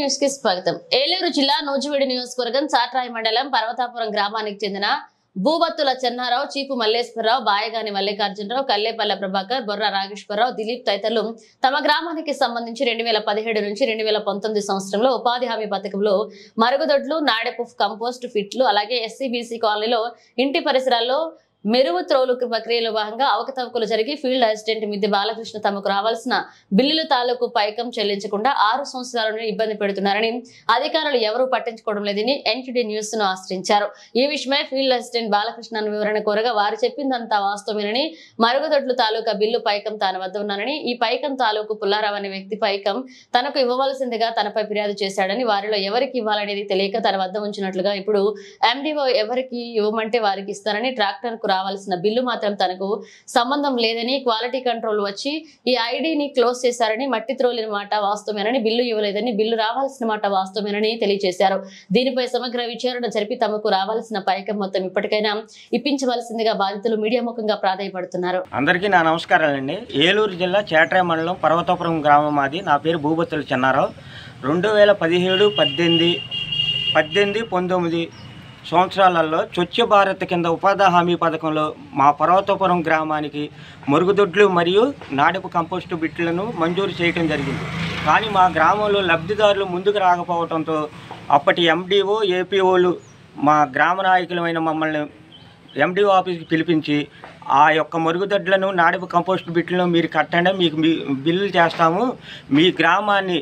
News కి స్వాగతం ఏలూరు జిల్లా నూజివీడు నియోజకవర్గం చాట్రాయి మండలం పర్వతాపురం గ్రామానికి చెందిన భూబత్తుల చెన్నారావు చీపు మల్లేశ్వరరావు బాయగాని మల్లికార్జునరావు కల్లేపల్లె ప్రభాకర్ బొర్ర నాగేశ్వరరావు దిలీప్ తదితరులు తమ గ్రామానికి సంబంధించి రెండు వేల పదిహేడు నుంచి రెండు వేల పంతొమ్మిది సంవత్సరంలో ఉపాధి హామీ పథకంలో మరుగుదొడ్లు నాడెపు కంపోస్ట్ ఫిట్లు అలాగే ఎస్సీబీసీ కాలనీలో ఇంటి పరిసరాల్లో మెరుగు త్రోలు ప్రక్రియలో భాగంగా అవకతవకలు జరిగి ఫీల్డ్ అసిస్టెంట్ మిద్దె బాలకృష్ణ తమకు రావాల్సిన బిల్లుల తాలూకు పైకం చెల్లించకుండా ఆరు సంవత్సరాల నుండి ఇబ్బంది పెడుతున్నారని అధికారులు ఎవరూ పట్టించుకోవడం లేదని ఎన్టీడీ న్యూస్ ను ఆశ్రయించారు ఈ విషయమై ఫీల్డ్ అసిస్టెంట్ బాలకృష్ణ వివరణ కోరగా వారు చెప్పిందంతా వాస్తవమేనని మరుగుదొడ్లు తాలూకా బిల్లు పైకం తన వద్ద ఉన్నారని ఈ పైకం తాలూకు పుల్లారావు అనే వ్యక్తి పైకం తనకు ఇవ్వవలసిందిగా తనపై ఫిర్యాదు చేశాడని వారిలో ఎవరికి ఇవ్వాలనేది తెలియక తన వద్ద ఉంచినట్లుగా ఇప్పుడు ఎండిఓ ఎవరికి ఇవ్వమంటే వారికి ఇస్తారని ట్రాక్టర్ కు రావాల్సిన బిల్లు మాత్రం తనకు సంబంధం లేదని క్వాలిటీ కంట్రోల్ వచ్చి ఈ ఐడిని క్లోజ్ చేశారని మట్టి త్రోలిన మాట వాస్తవమేనని బిల్లు ఇవ్వలేదని బిల్లు రావాల్సిన మాట వాస్తవమేనని తెలియజేశారు దీనిపై సమగ్ర విచారణ జరిపి తమకు రావాల్సిన పైకం మొత్తం ఇప్పటికైనా ఇప్పించవలసిందిగా బాధితులు మీడియా ముఖంగా ప్రాధాయపడుతున్నారు అందరికీ నా నమస్కారాలండి ఏలూరు జిల్లా చేట్రాయ మండలం పర్వతాపురం గ్రామం మాది నా పేరు భూపతుల చెన్నారావు రెండు వేల పదిహేడు పద్దెనిమిది పద్దెనిమిది పంతొమ్మిది సంవత్సరాలలో స్వచ్ఛ భారత్ కింద ఉపాధి హామీ పథకంలో మా పర్వతాపురం గ్రామానికి మరుగుదొడ్లు మరియు నాడపు కంపోస్టు బిట్లను మంజూరు చేయడం జరిగింది కానీ మా గ్రామంలో లబ్ధిదారులు ముందుకు రాకపోవడంతో అప్పటి ఎండిఓ ఏపీఓలు మా గ్రామ నాయకులమైన మమ్మల్ని ఎండిఓ ఆఫీస్కి పిలిపించి ఆ యొక్క మరుగుదొడ్లను నాడపు కంపోస్ట్ బిట్లను మీరు కట్టండి మీకు మీ బిల్లులు చేస్తాము మీ గ్రామాన్ని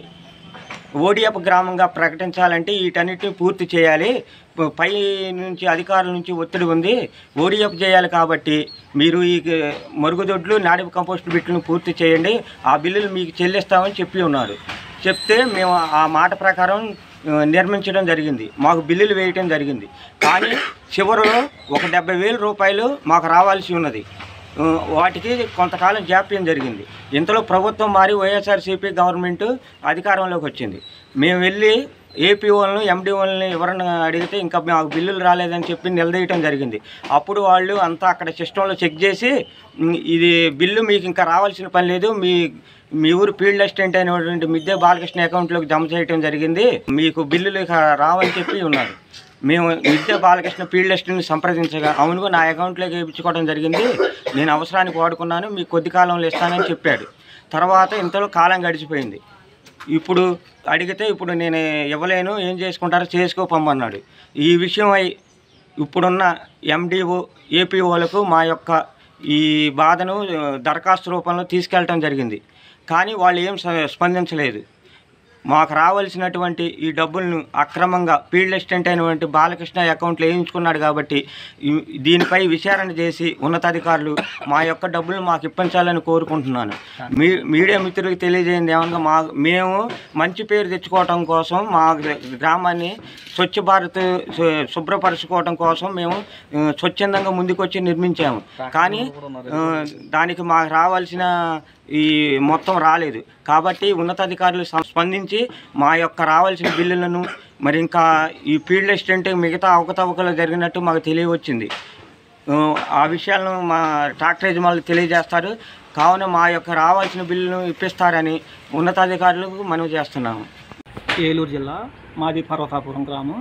ఓడిఎఫ్ గ్రామంగా ప్రకటించాలంటే వీటన్నిటిని పూర్తి చేయాలి ప- పై నుంచి అధికారుల నుంచి ఒత్తిడి ఉంది ఓడిఎఫ్ చేయాలి కాబట్టి మీరు ఈ గ- మరుగుదొడ్లు నాడపు కంపోస్ట్ బిట్లను పూర్తి చేయండి ఆ బిల్లులు మీకు చెల్లిస్తామని చెప్పి ఉన్నారు చెప్తే మేము ఆ మాట ప్రకారం ఆ, నిర్మించడం జరిగింది మాకు బిల్లులు వేయటం జరిగింది కానీ చివరిలో ఒక డెబ్బై వేల రూపాయలు మాకు రావాల్సి ఉన్నది ఆ, వాటికి కొంతకాలం జాప్యం జరిగింది ఇంతలో ప్రభుత్వం మారి వైఎస్ఆర్సీపీ గవర్నమెంట్ అధికారంలోకి వచ్చింది మేము వెళ్ళి ఏపీఓలను ఎండిఓలని ఎవరన్నా అడిగితే ఇంకా మాకు బిల్లులు రాలేదని చెప్పి నిలదీయటం జరిగింది అప్పుడు వాళ్ళు అంతా అక్కడ సిస్టంలో చెక్ చేసి "ఉమ్, ఇది బిల్లు మీకు ఇంకా రావాల్సిన పని లేదు మీ మీ ఊరు ఫీల్డ్ అసిస్టెంట్ అయినటువంటి మిద్దె బాలకృష్ణ అకౌంట్లోకి జమ చేయటం జరిగింది మీకు బిల్లులు ఇక రావని చెప్పి ఉన్నారు మేము విద్యా బాలకృష్ణ ఫీల్డ్ అసిస్టెంట్ని సంప్రదించగా అవును నా అకౌంట్లోకి వేయించుకోవడం జరిగింది నేను అవసరానికి వాడుకున్నాను మీకు కొద్ది కాలంలో ఇస్తానని చెప్పాడు తర్వాత ఇంతలో కాలం గడిచిపోయింది ఇప్పుడు అడిగితే ఇప్పుడు నేను ఇవ్వలేను ఏం చేసుకుంటారో చేసుకోపమ్మన్నాడు ఈ విషయమై ఇప్పుడున్న ఎండిఓ ఏపీఓలకు మా యొక్క ఈ బాధను ఆ, దరఖాస్తు రూపంలో తీసుకెళ్ళటం జరిగింది కానీ వాళ్ళు ఏం స్ప- స్పందించలేదు మాకు రావాల్సినటువంటి ఈ డబ్బులను అక్రమంగా ఫీల్డ్ అసిస్టెంట్ అయినటువంటి బాలకృష్ణ అకౌంట్లో వేయించుకున్నాడు కాబట్టి ఈ- దీనిపై విచారణ చేసి ఉన్నతాధికారులు మా యొక్క డబ్బులను మాకు ఇప్పించాలని కోరుకుంటున్నాను మీ మీడియా మిత్రులకు తెలియజేయండి ఏమన్నా మా మేము మంచి పేరు తెచ్చుకోవటం కోసం మా గ్ర- గ్రామాన్ని స్వచ్ఛ భారత్ శు- శుభ్రపరచుకోవటం కోసం మేము ఆ, స్వచ్ఛందంగా ముందుకొచ్చి నిర్మించాము కానీ ఆ, దానికి మాకు రావాల్సిన ఈ మొత్తం రాలేదు కాబట్టి ఉన్నతాధికారులు సం- స్పందించి మా యొక్క రావాల్సిన బిల్లులను మరి ఇంకా ఈ ఫీల్డ్ అసిస్టెంట్ మిగతా అవకతవకలు జరిగినట్టు మాకు తెలియవచ్చింది ఆ, ఆ విషయాలను మా ట్రాక్టర్ యజమానులు తెలియజేస్తారు కావున మా యొక్క రావాల్సిన బిల్లును ఇప్పిస్తారని ఉన్నతాధికారులకు మనవి చేస్తున్నాము ఏలూరు జిల్లా మాది పర్వతాపురం గ్రామం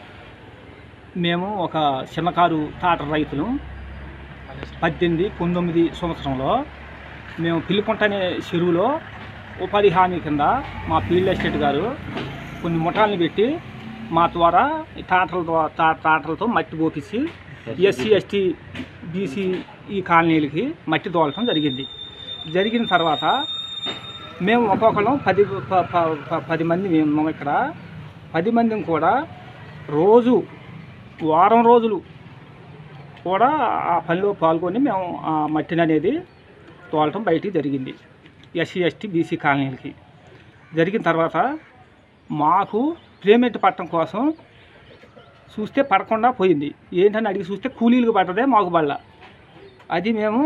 మేము ఒక చిన్నకారు టాటర్ రైతులు పద్దెనిమిది పంతొమ్మిది సంవత్సరంలో మేము పిల్లిపుంట అనే చెరువులో ఉపాధి హామీ కింద మా ఫీల్డ్ ఎస్టేట్ గారు కొన్ని ముఠాలను పెట్టి మా ద్వారా ఈ టాటర్ల ద్వారా టా- టాటర్లతో మట్టి పోపించి ఎస్సీ ఎస్టీ బీసీ ఈ కాలనీలకి మట్టి తోలటం జరిగింది జరిగిన తర్వాత మేము ఒక్కొక్కరం పది ప- ప- ప- పది మంది మేము ఇక్కడ పది మందిని కూడా రోజు వారం రోజులు కూడా ఆ పనిలో పాల్గొని మేము ఆ మట్టిని అనేది తోలటం బయటికి జరిగింది ఎస్సీ ఎస్టీ బీసీ కాలనీలకి జరిగిన తర్వాత మాకు పేమెంట్ పట్టడం కోసం చూస్తే పడకుండా పోయింది ఏంటని అడిగి చూస్తే కూలీలకు పడ్డదే మాకు బళ్ళ అది మేము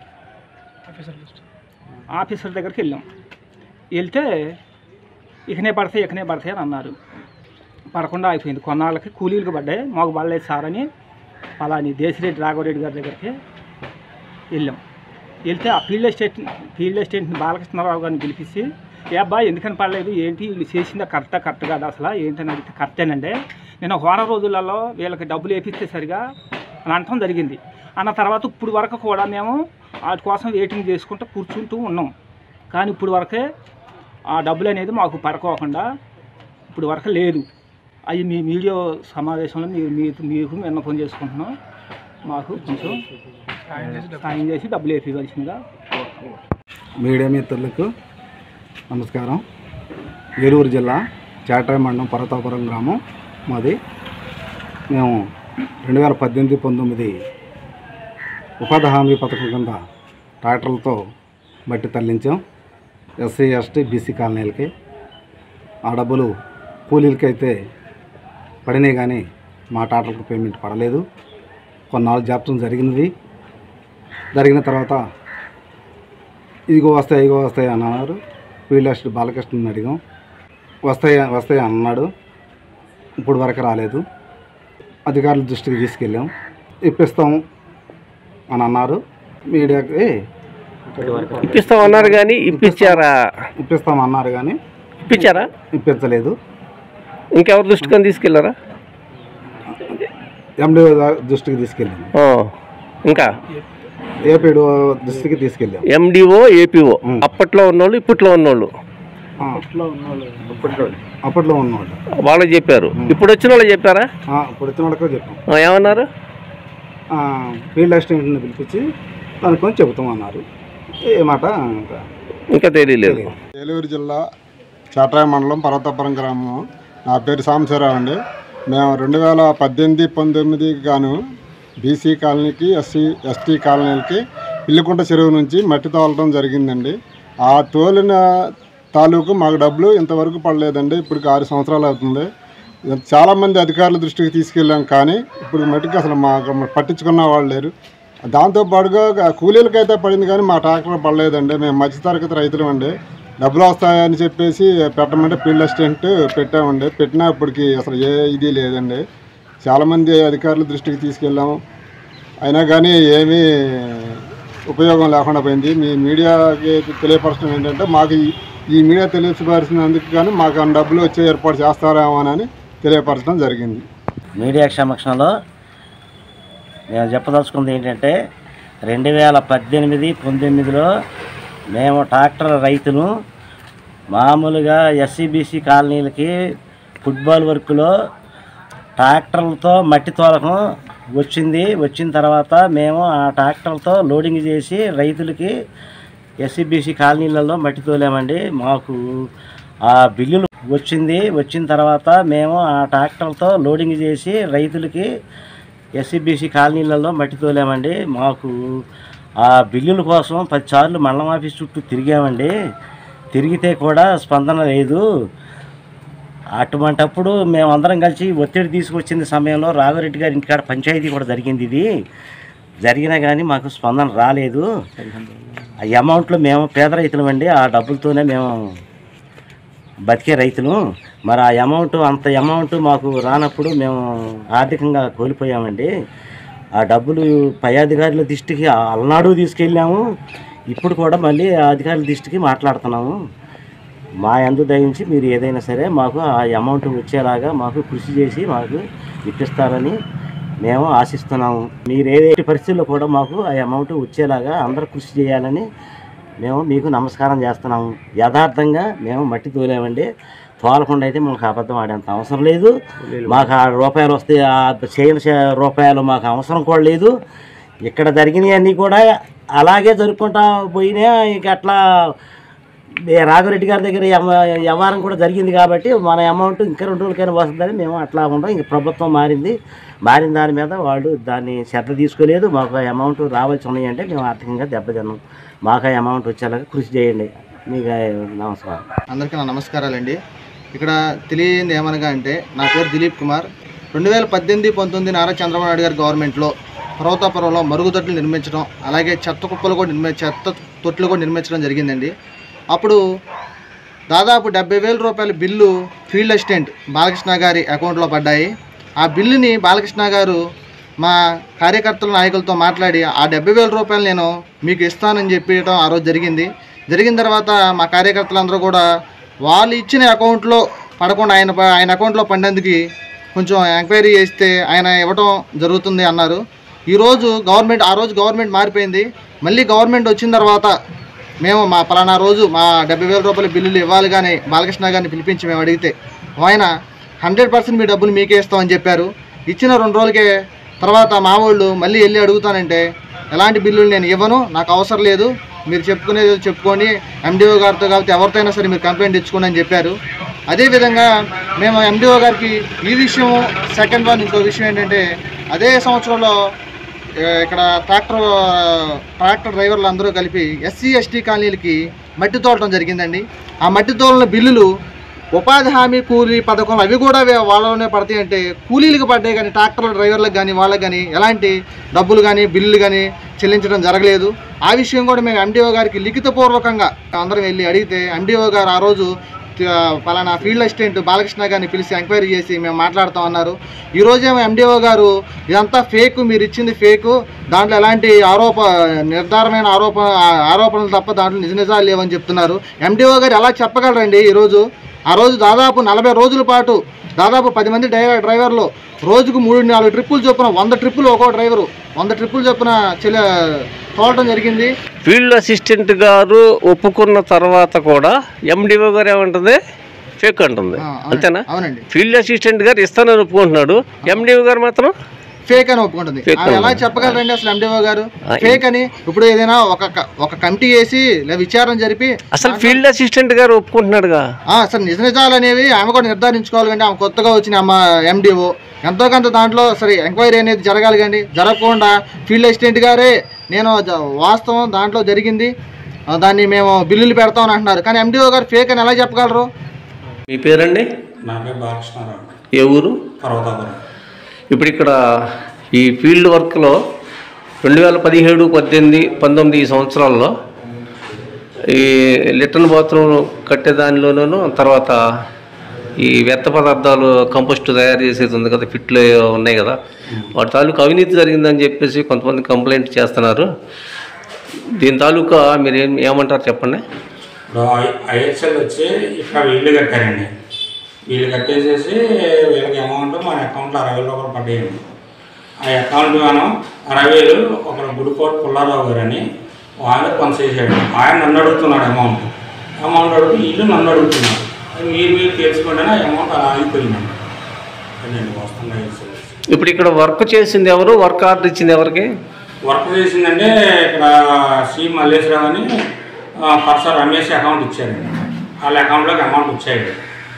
ఆఫీసర్ దగ్గరికి వెళ్ళాం వెళ్తే ఇకనే పడతాయి ఇకనే పడతాయి అని అన్నారు పడకుండా అయిపోయింది కొన్నాళ్ళకి కూలీలకు పడ్డాయి మాకు పడలేదు సార్ అని అలాని దేశిరెడ్డి రాఘవరెడ్డి గారి దగ్గరికి వెళ్ళాం వెళ్తే ఆ ఫీల్డ్ ఎస్టేట్ ఫీల్డ్ ఎస్టేట్ని బాలకృష్ణారావు గారిని పిలిపించి ఏ అబ్బాయి ఎందుకని పడలేదు ఏంటి వీళ్ళు చేసిందా కరెక్టా కరెక్ట్ కాదు అసలు ఏంటని అడిగితే కరెక్టేనండి నేను ఒక వారం రోజులలో వీళ్ళకి డబ్బులు వేపిస్తే సరిగా అని అనటం జరిగింది అన్న తర్వాత ఇప్పుడు వరకు కూడా మేము వాటి కోసం వెయిటింగ్ చేసుకుంటూ కూర్చుంటూ ఉన్నాం కానీ ఇప్పుడు వరకే ఆ డబ్బులు అనేది మాకు పడుకోకుండా ఇప్పుడు వరకు లేదు అవి మీ మీడియా సమావేశంలో మీరు మీరు మీకు విన్నపం చేసుకుంటున్నాం మాకు కొంచెం సాయం చేసి డబ్బులు వేపివలసిందిగా మీడియా మిత్రులకు నమస్కారం ఏలూరు జిల్లా చాటాయి మండలం పర్వతాపురం గ్రామం మాది మేము రెండు వేల పద్దెనిమిది పంతొమ్మిది ఉపాధి హామీ పథకం కింద ట్రాక్టర్లతో బట్టి తరలించాం ఎస్సీ ఎస్టీ బీసీ కాలనీలకి ఆ డబ్బులు కూలీలకి అయితే పడినాయి కానీ మా ట్రాక్టర్లకు పేమెంట్ పడలేదు కొన్నాళ్ళు జాప్తం జరిగినది జరిగిన తర్వాత ఇదిగో వస్తాయి ఇదిగో వస్తాయి అన్నారు ఫీల్డ్ అసిస్టెంట్ బాలకృష్ణని అడిగాం వస్తాయి వస్తాయి అన్నాడు ఇప్పుడు వరకు రాలేదు అధికారుల దృష్టికి తీసుకెళ్ళాం ఇప్పిస్తాం అని అన్నారు మీడియాకి ఇప్పిస్తామన్నారు కానీ ఇప్పించారా ఇప్పిస్తాం అన్నారు కానీ ఇప్పించారా ఇప్పించలేదు ఇంకెవరి దృష్టికి తీసుకెళ్లారా ఎండి దృష్టికి తీసుకెళ్ళాం ఆ, ఇంకా ఏపీడు దృష్టికి తీసుకెళ్ళాం ఎండిఓ ఏపీఓ ఉం. అప్పట్లో ఉన్నోళ్ళు ఇప్పట్లో ఉన్నోళ్ళు ఆ, అప్పట్లో ఉన్నవాళ్ళు వాళ్ళు చెప్పారు ఇప్పుడు వచ్చిన వాళ్ళు చెప్పారా ఆ, ఇప్పుడు వచ్చిన వాళ్ళకే చెప్పాం ఆ, ఏమన్నారు ఆ, ఫీల్డ్ అసిస్టెంట్ని పిలిపించి కనుక్కొని చెబుతాం అన్నారు ఏ మాట ఇంకా ఇంకా తెలియలేదు తెలియదు. ఏలూరు జిల్లా చాట్రాయ మండలం పర్వతాపురం గ్రామం నా పేరు సాంబశివరావు అండి మేము రెండు వేల పద్దెనిమిది పంతొమ్మిదికి గాను బీసీ కాలనీకి ఎస్సీ ఎస్టీ కాలనీలకి పిల్లికుంట చెరువు నుంచి మట్టి తోలడం జరిగిందండి ఆ తోలిన తాలూకు మాకు డబ్బులు ఇంతవరకు పడలేదండి ఇప్పటికి ఆరు సంవత్సరాలు అవుతుంది చాలామంది అధికారుల దృష్టికి తీసుకెళ్ళాం కానీ ఇప్పుడు మట్టికి అసలు మాకు పట్టించుకున్న వాళ్ళు లేరు దాంతోపాటుగా కూలీలకైతే పడింది కానీ మా ట్రాక్టర్ పడలేదండి మేము మధ్యతరగతి రైతులు అండి డబ్బులు వస్తాయని చెప్పేసి పెట్టమంటే ఫీల్డ్ అసిస్టెంట్ పెట్టామండి పెట్టినా ఇప్పటికి అసలు ఏ ఇది లేదండి చాలామంది అధికారుల దృష్టికి తీసుకెళ్ళాము అయినా కానీ ఏమీ ఉపయోగం లేకుండా పోయింది మీ మీడియాకి తెలియపరచడం ఏంటంటే మాకు ఈ- ఈ మీడియా తెలియపరిచినందుకు కానీ మాకు ఆ డబ్బులు వచ్చే ఏర్పాటు చేస్తారేమో అని తెలియపరచడం జరిగింది మీడియా సమక్షంలో నేను చెప్పదలుచుకుంది ఏంటంటే రెండు వేల పద్దెనిమిది పంతొమ్మిదిలో మేము ట్రాక్టర్ రైతులు మామూలుగా ఎస్సీబీసీ కాలనీలకి ఫుట్బాల్ వర్క్లో ట్రాక్టర్లతో మట్టి తోలకం వచ్చింది వచ్చిన తర్వాత మేము ఆ ట్రాక్టర్లతో లోడింగ్ చేసి రైతులకి ఎస్సీబీసీ కాలనీలలో మట్టి తోలామండి మాకు ఆ బిల్లులు వచ్చింది వచ్చిన తర్వాత మేము ఆ ట్రాక్టర్లతో లోడింగ్ చేసి రైతులకి ఎస్సీబీసీ కాలనీలలో మట్టి తోలామండి మాకు ఆ బిల్లుల కోసం పదిసార్లు మండలం ఆఫీస్ చుట్టూ తిరిగామండి తిరిగితే కూడా స్పందన లేదు అటువంటప్పుడు మేమందరం కలిసి ఒత్తిడి తీసుకొచ్చిన సమయంలో రాఘవరెడ్డి గారి ఇంటికాడ పంచాయతీ కూడా జరిగింది ఇది జరిగినా కానీ మాకు స్పందన రాలేదు ఆ అమౌంట్లో మేము పేద రైతులం అండి ఆ డబ్బులతోనే మేము బతికే రైతులు మరి ఆ అమౌంట్ అంత అమౌంట్ మాకు రానప్పుడు మేము ఆర్థికంగా కోల్పోయామండి ఆ డబ్బులు పై అధికారుల దృష్టికి అలనాడు తీసుకెళ్ళాము ఇప్పుడు కూడా మళ్ళీ ఆ అధికారుల దృష్టికి మాట్లాడుతున్నాము మా అందు దయించి మీరు ఏదైనా సరే మాకు ఆ అమౌంట్ వచ్చేలాగా మాకు కృషి చేసి మాకు ఇప్పిస్తారని మేము ఆశిస్తున్నాము మీరు ఏ పరిస్థితుల్లో కూడా మాకు ఆ అమౌంట్ వచ్చేలాగా అందరూ కృషి చేయాలని మేము మీకు నమస్కారం చేస్తున్నాము యథార్థంగా మేము మట్టి తోలేమండి తోలకుండా అయితే మాకు అబద్ధం ఆడేంత అవసరం లేదు మాకు ఆ రూపాయలు వస్తే ఆ చేయని చే- రూపాయలు మాకు అవసరం కూడా లేదు ఇక్కడ జరిగినవన్నీ కూడా అలాగే జరుపుకుంటా పోయినా ఇక అట్లా ఏ రాఘవరెడ్డి గారి దగ్గర ఎవ- వ్యవహారం కూడా జరిగింది కాబట్టి మన అమౌంట్ ఇంకా రెండు రోజులకైనా వస్తుందని మేము అట్లా ఉంటాం ఇంక ప్రభుత్వం మారింది మారిన దాని మీద వాళ్ళు దాన్ని శ్రద్ధ తీసుకోలేదు మాకు ఆ అమౌంట్ రావాల్సి ఉన్నాయంటే మేము ఆర్థికంగా దెబ్బతిన్నాం మాకు ఆ అమౌంట్ వచ్చేలాగా కృషి చేయండి మీకు ఆ నమస్కారం అందరికీ నా నమస్కారాలండి ఇక్కడ తెలియంది ఏమనగా అంటే నా పేరు దిలీప్ కుమార్ రెండు వేల పద్దెనిమిది పంతొమ్మిది నారా చంద్రబాబు నాయుడు గారి గవర్నమెంట్లో పర్వతాపురంలో మరుగుదొడ్లు నిర్మించడం అలాగే చెత్త కుప్పలు కూడా నిర్మి చెత్త తొట్లు కూడా నిర్మించడం జరిగిందండి అప్పుడు దాదాపు డెబ్బై వేల రూపాయల బిల్లు ఫీల్డ్ అసిస్టెంట్ బాలకృష్ణ గారి అకౌంట్లో పడ్డాయి ఆ బిల్లుని బాలకృష్ణ గారు మా కార్యకర్తల నాయకులతో మాట్లాడి ఆ డెబ్బై వేల రూపాయలు నేను మీకు ఇస్తానని చెప్పడం ఆ రోజు జరిగింది జరిగిన తర్వాత మా కార్యకర్తలందరూ కూడా వాళ్ళు ఇచ్చిన అకౌంట్లో పడకుండా ఆయన ప- ఆయన అకౌంట్లో పడినందుకు కొంచెం ఎంక్వైరీ చేస్తే ఆయన ఇవ్వటం జరుగుతుంది అన్నారు ఈరోజు గవర్నమెంట్ ఆ రోజు గవర్నమెంట్ మారిపోయింది మళ్ళీ గవర్నమెంట్ వచ్చిన తర్వాత మేము మా పలానా రోజు మా డెబ్బై వేల రూపాయల బిల్లులు ఇవ్వాలి కానీ బాలకృష్ణ గారిని పిలిపించి మేము అడిగితే ఆయన హండ్రెడ్ పర్సెంట్ మీ డబ్బులు మీకే ఇస్తామని చెప్పారు ఇచ్చిన రెండు రోజులకే తర్వాత మా వాళ్ళు మళ్ళీ వెళ్ళి అడుగుతానంటే ఎలాంటి బిల్లులు నేను ఇవ్వను నాకు అవసరం లేదు మీరు చెప్పుకునేది ఏదో చెప్పుకొని ఎండిఓ గారితో కాబట్టి ఎవరితో అయినా సరే మీరు కంప్లైంట్ ఇచ్చుకోండి అని చెప్పారు అదేవిధంగా మేము ఎండిఓ గారికి ఈ విషయం సెకండ్ వన్ ఇంకో విషయం ఏంటంటే అదే సంవత్సరంలో ఏ, ఇక్కడ ట్రాక్టర్ ట్రాక్టర్ డ్రైవర్లు అందరూ కలిపి ఎస్సీ ఎస్టీ కాలనీలకి మట్టి తోలటం జరిగిందండి ఆ మట్టి తోలిన బిల్లులు ఉపాధి హామీ కూలీ పథకం అవి కూడా వే- వాళ్ళలోనే పడతాయి అంటే కూలీలకు పడ్డాయి కానీ ట్రాక్టర్ల డ్రైవర్లకు కానీ వాళ్ళకి కానీ ఎలాంటి డబ్బులు కానీ బిల్లులు కానీ చెల్లించడం జరగలేదు ఆ విషయం కూడా మేము ఎండిఓ గారికి లిఖితపూర్వకంగా అందరం వెళ్ళి అడిగితే ఎండిఓ గారు ఆ రోజు ఆ, పలానా ఫీల్డ్ అసిస్టెంట్ బాలకృష్ణ గారిని పిలిచి ఎంక్వైరీ చేసి మేము మాట్లాడుతాం అన్నారు ఈ రోజేమో ఎండిఓ గారు ఇదంతా ఫేక్ మీరు ఇచ్చింది ఫేక్ దాంట్లో ఎలాంటి ఆరోప నిర్ధారమైన ఆరోప ఆరోపణలు తప్ప దాంట్లో నిజ నిజాలు లేవని చెప్తున్నారు ఎండిఓ గారు ఎలా చెప్పగలరండి ఈరోజు ఆ రోజు దాదాపు నలభై రోజుల పాటు దాదాపు పది మంది డ్రైవర్ డ్రైవర్లు రోజుకు మూడు నాలుగు ట్రిప్పులు చొప్పున వంద ట్రిప్పులు ఒక్కో డ్రైవరు వంద ట్రిప్పులు చొప్పున చెల్ల తోలటం జరిగింది ఫీల్డ్ అసిస్టెంట్ గారు ఒప్పుకున్న తర్వాత కూడా ఎండిఓ గారు ఏమంటుంది ఫేక్ అంటుంది ఆ, అవునండి. అంతేనా అవునండి ఫీల్డ్ అసిస్టెంట్ గారు ఇస్తానని ఒప్పుకుంటున్నాడు ఎండిఓ గారు మాత్రం ఫేక్ అని ఒప్పుకుంటుంది Fake ఆమె ఎలా అని. చెప్పగలరండి అసలు ఎండిఓ గారు ఆ, ఫేక్ అని ఇప్పుడు ఏదైనా ఒక క- ఒక కమిటీ వేసి లేదా విచారణ జరిపి అసలు ఫీల్డ్ అసిస్టెంట్ గారు ఒప్పుకుంటున్నాడుగా ఆ, అసలు నిజ నిజాలు అనేవి ఆమె కూడా నిర్ధారించుకోవాలి కండి ఆమె కొత్తగా వచ్చిన అమ్మ ఎండిఓ ఎంతో కొంత దాంట్లో సరే ఎంక్వైరీ అనేది జరగాలి కండి జరగకుండా ఫీల్డ్ అసిస్టెంట్ గారే నేను జ- వాస్తవం దాంట్లో జరిగింది ఆ, దాన్ని మేము బిల్లులు పెడతామని అంటున్నారు కానీ ఎండిఓ గారు ఫేక్ అని ఎలా చెప్పగలరు మీ పేరండి నా పేరు బాలకృష్ణారావు ఏ ఊరు పర్వతాపురం ఇప్పుడు ఇక్కడ ఈ ఫీల్డ్ వర్క్లో రెండు వేల పదిహేడు పద్దెనిమిది పంతొమ్మిది ఈ సంవత్సరాల్లో ఈ లిటన్ బాత్రూమ్ కట్టే దానిలోనూ తర్వాత ఈ వ్యర్థ పదార్థాలు కంపోస్ట్ తయారు చేసేది ఉంది కదా ఫిట్లు ఉన్నాయి కదా వాటి తాలూకు అవినీతి జరిగిందని చెప్పేసి కొంతమంది కంప్లైంట్ చేస్తున్నారు దీని తాలూకా మీరు ఏం ఏమంటారు చెప్పండి ఇప్పుడు ఐఎస్ఎల్ వచ్చి ఇక్కడ వీళ్ళు కట్టారండి వీళ్ళు కట్టేసేసి వీళ్ళకి అమౌంట్ మన అకౌంట్లో అరవై వేలు రూపాయలు పడ్డాయండి ఆ అకౌంట్ మనం అరవై వేలు ఒక గుడికోట పుల్లారావు గారు అని ఆయన కొంత చేశాడు ఆయన నన్ను అడుగుతున్నాడు అమౌంట్ అమౌంట్ అడుగుతూ వీళ్ళు నన్ను అడుగుతున్నారు అది మీరు మీరు తెలుసుకోండి అని ఆ అమౌంట్ అలా ఆగిపోయిందండి అదండి వాస్తవంగా ఐఎస్ఎల్ ఇప్పుడు ఇక్కడ వర్క్ చేసింది ఎవరు వర్క్ ఆర్డర్ ఇచ్చింది ఎవరికి వర్క్ చేసిందంటే ఇక్కడ సి మల్లేశ్వరరావు అని ఆ, పర్స రమేష్ అకౌంట్ ఇచ్చారండి వాళ్ళ అకౌంట్లోకి అమౌంట్ వచ్చాయి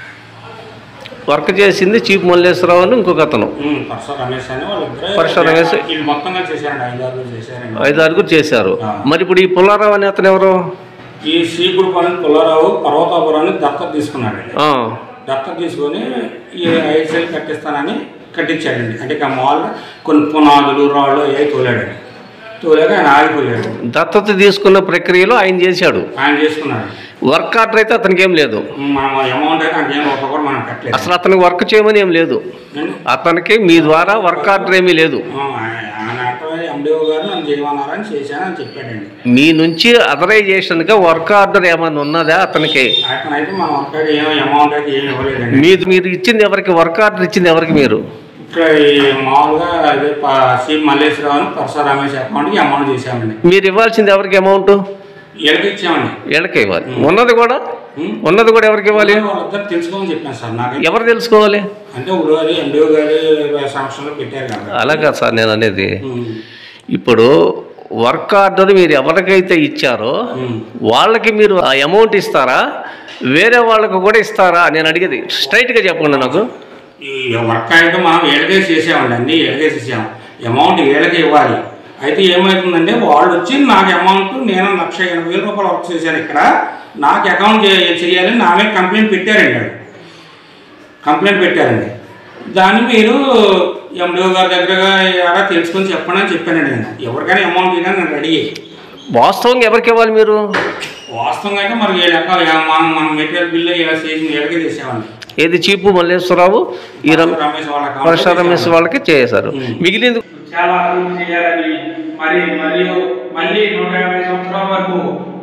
వర్క్ చేసింది చీఫ్ మల్లేశ్వరరావు అని ఇంకొక అతను ఉమ్, పర్స రమేష్ అని వాళ్ళిద్దరే పర్స రమేష్. వీళ్ళు మొత్తంగా చేశారండి ఐదు ఆరుగురు చేశారండి ఐదు ఆరుగురు చేశారు ఆ. మరి ఇప్పుడు ఈ పుల్లారావు అనే అతను ఎవరు ఈ సి గ్రూప్ అని పుల్లారావు పర్వతాపురాన్ని దత్తత తీసుకున్నాడండి ఆ, దత్తత తీసుకొని ఈ ఐఎస్ఎల్ కట్టిస్తానని కట్టించాడండి అంటే ఇక మాల్ కొన్ని పునాదులు రాళ్ళు అవి తోలాడండి తోలాక ఆయన ఆగిపోయాడు దత్తత తీసుకున్న ప్రక్రియలో ఆయన చేశాడు ఆయన చేసుకున్నాడు వర్క్ ఆర్డర్ అయితే అతనికి ఏం లేదు మనం అమౌంట్ అయితే అంకేం ఒక కూడా మనం కట్టలేదు అసలు అతనికి వర్క్ చేయమని ఏం లేదు ఏంటి? అతనికి మీ ద్వారా వర్క్ ఆర్డర్ ఏమీ లేదు ఆ, ఆయన ఆయన అర్థమై ఎండిఓ గారు నన్ను చేయమన్నారని చేశానని చెప్పాడండి మీ నుంచి అథరైజేషన్గా వర్క్ ఆర్డర్ ఏమైనా ఉన్నదా అతనికి అతనైతే మన వర్క్ ఏం అమౌంట్ అయితే ఏమి ఇవ్వలేదండి మీరు మీరు ఇచ్చింది ఎవరికి వర్క్ ఆర్డర్ ఇచ్చింది ఎవరికి మీరు ఇక్కడ ఈ మామూలుగా అదే ప- సి మల్లేశ్వరరావు అని పరస రమేష్ అకౌంట్కి అమౌంట్ చేశామండి మీరు ఇవ్వాల్సింది ఎవరికి అమౌంట్ వీళ్ళకి ఇచ్చామండి వీళ్ళకే ఇవ్వాలి ఉన్నది కూడా ఉం? ఉన్నది కూడా ఎవరికి ఇవ్వాలి వాళ్ళిద్దరు తెలుసుకోమని చెప్పాను సార్ నాకు ఎవరు తెలుసుకోవాలి అంటే ఇప్పుడు అది ఎండిఓ గారి సంవత్సరంలో పెట్టారు కదా అలా కాదు సార్ నేను అనేది ఉం. ఇప్పుడు వర్క్ ఆర్డర్ మీరు ఎవరికైతే ఇచ్చారో ఉం. వాళ్ళకి మీరు ఆ అమౌంట్ ఇస్తారా వేరే వాళ్ళకు కూడా ఇస్తారా నేను అడిగేది స్ట్రైట్గా చెప్పండి నాకు ఈ వర్క్ అయితే మనం ఏళ్ళకే చేసామండి అన్ని ఏళ్ళకే చేసాం అమౌంట్ ఏళ్ళకే ఇవ్వాలి అయితే ఏమవుతుందంటే వాళ్ళు వచ్చి నాకు అమౌంట్ నేను లక్ష ఎనభై వేల రూపాయలు వర్క్ చేశాను ఇక్కడ నాకు అకౌంట్ చే- చేయాలని నా మీద కంప్లైంట్ పెట్టారండి వాళ్ళు కంప్లైంట్ పెట్టారండి దాన్ని మీరు ఎండిఓ గారి దగ్గర అలా తెలుసుకొని చెప్పండి అని చెప్పానండి నేను ఎవరికైనా అమౌంట్ ఇవ్వడానికి నేను రెడీ వాస్తవంగా ఎవరికి ఇవ్వాలి మీరు వాస్తవంగా అయితే మరి ఏ లెక్క మనం మన మెటీరియల్ బిల్లు ఇలా చేసి ఏళ్ళకే చేసామండి ఏది చీపు మల్లేశ్వరరావు ఈ రమ్ రమేష్ వాళ్ళ account లో పరశ రమేష్ చేసామండి. వాళ్ళకి చేశారు ఉం. మిగిలింది చాలా అభివృద్ధి చేయాలని మరి మరియు మళ్ళీ నూట యాభై సంవత్సరాల వరకు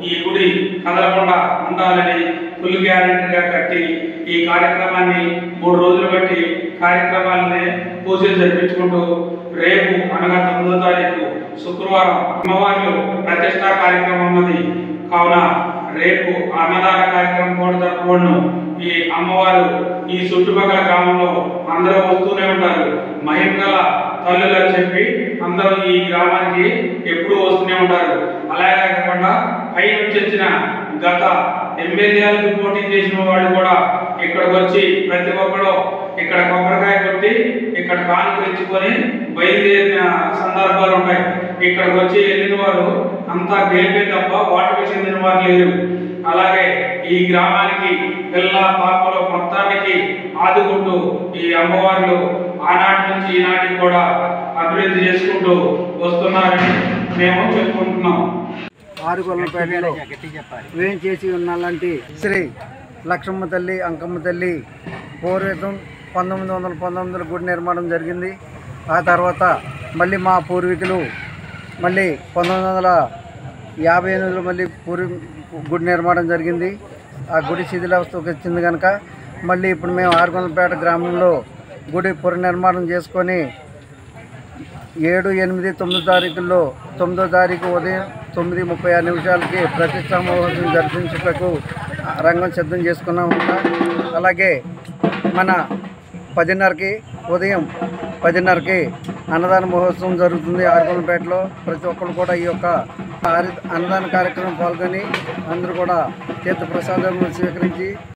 ఈ గుడి కదలకుండా ఉండాలని ఫుల్ గ్యారెంటీగా కట్టి ఈ కార్యక్రమాన్ని మూడు రోజులు బట్టి కార్యక్రమాలని పూజలు జరిపించుకుంటూ రేపు అనగా తొమ్మిదో తారీఖు శుక్రవారం అమ్మవార్లు ప్రతిష్టా కార్యక్రమం ఉన్నది కావున రేపు అన్నదాన కార్యక్రమం కూడా జరపబడును ఈ అమ్మవారు ఈ చుట్టుపక్కల గ్రామంలో అందరూ వస్తూనే ఉంటారు మహిమ గల తల్లులు అని చెప్పి అందరూ ఈ గ్రామానికి ఎప్పుడూ వస్తూనే ఉంటారు అలాగే కాకుండా పై నుంచి వచ్చిన గత ఎమ్మెల్యేలకు పోటీ చేసిన వాళ్ళు కూడా ఇక్కడికి వచ్చి ప్రతి ఒక్కరు ఇక్కడ కొబ్బరికాయ కొట్టి ఇక్కడ కానుకలు ఇచ్చుకొని బయలుదేరిన సందర్భాలు ఉంటాయి ఇక్కడికి వచ్చి వెళ్ళిన వారు అంతా గెలిపే తప్ప ఓటమి చెందిన వారు లేరు అలాగే ఈ గ్రామానికి పిల్ల పాపలు మొత్తానికి ఆదుకుంటూ ఈ అమ్మవార్లు ఆనాటి నుంచి ఈనాటికి కూడా అభివృద్ధి చేసుకుంటూ వస్తున్నారని మేము చెప్పుకుంటున్నాం ఆరుగొల్లపేటలో వేం చేసి ఉన్నలాంటి శ్రీ లక్ష్మమ్మ తల్లి అంకమ్మ తల్లి పూర్వీకం పంతొమ్మిది వందల పంతొమ్మిదిలో గుడి నిర్మాణం జరిగింది ఆ తర్వాత మళ్ళీ మా పూర్వీకులు మళ్ళీ పంతొమ్మిది వందల యాభై ఎనిమిదిలో మళ్ళీ పూర్వీ గుడి నిర్మాణం జరిగింది ఆ గుడి శిథిలావస్థకు వచ్చింది కనుక మళ్ళీ ఇప్పుడు మేము ఆరుగొల్లపేట గ్రామంలో గుడి పునర్నిర్మాణం చేసుకొని ఏడు ఎనిమిది తొమ్మిదో తారీఖుల్లో తొమ్మిదో తారీఖు ఉదయం తొమ్మిది ముప్పై ఆరు నిమిషాలకి ప్రతిష్టా మహోత్సవం జరిపించుటకు రంగం సిద్ధం చేసుకున్నాం అలాగే మన పదిన్నరకి ఉదయం పదిన్నరకి అన్నదాన మహోత్సవం జరుగుతుంది ఆరుకొండపేటలో ప్రతి ఒక్కరు కూడా ఈ యొక్క ఆరి- అన్నదాన కార్యక్రమం పాల్గొని అందరూ కూడా తీర్థ ప్రసాదం స్వీకరించి